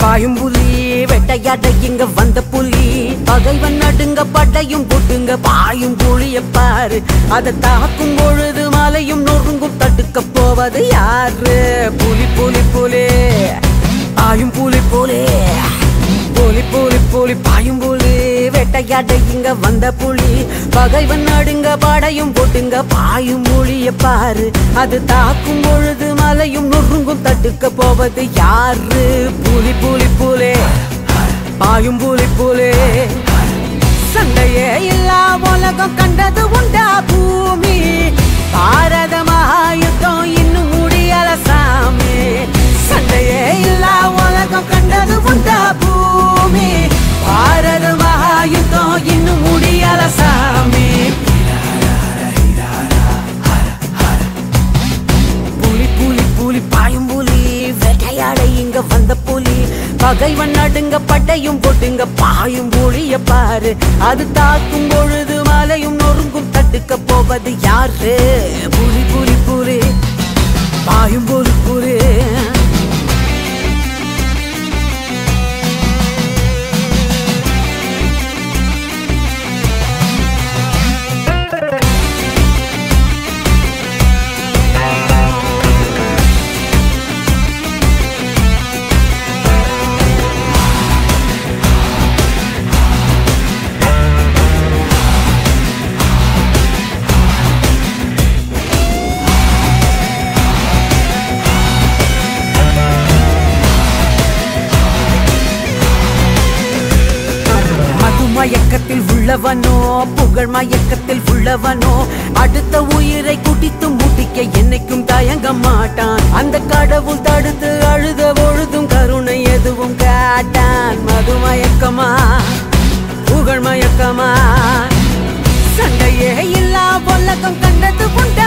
பாயும் புலி வெட்டையாட இங்க வந்த புலி பகைவன் நடுங்க பட்டையும் போட்டுங்க பாயும் புலிய பாரு அதை தாக்கும் பொழுது மலையும் நொறுங்கும் தடுக்க போவது யாரு புலி புலி புலி பாயும் புலி புலி புலி புலி புலி பாயும் புலி வேட்டையாட இங்க வந்த புலி பகைவன் நடுங்க படையும் போட்டுங்க பாயும் மொழிய பாரு அது தாக்கும் பொழுது மலையும் நொறுங்கும் தடுக்க போவது யாரு புலி புலி புலே பாயும் புலி புலே சண்டையே இல்லா உலகம் கண்டது உண்டா பூமி பாரத மகாயுத்தம் இன்னும் முடியல சாமி சண்டையே இல்லா உலகம் கண்டது உண்டா பூமி பாரத மகாயுத்தம் இன்னும் முடியல சாமி புலி புலி புலி பாயும் புலி வேட்டையாட இங்க வந்த புலி பகைவன் நடுங்க பட்டையும் போட்டுங்க பாயும் புலிய பாரு அது தாக்கும் பொழுது மலையும் நொறுங்கும் தடுக்க போவது யாரு புலி புலி புலி பாயும் புலி புலி மது மயக்கத்தில் உள்ளவனோ புகழ் மயக்கத்தில் உள்ளவனோ அடுத்த உயிரை குடித்து முட்டிக்க என்னைக்கும் தயங்க மாட்டான் அந்த கடவுள் தடுத்து அழுத பொழுதும் கருணை எதுவும் காட்டான் மது மயக்கமா புகழ் மயக்கமா சண்டையே இல்லா உலகம் கண்டது உண்ட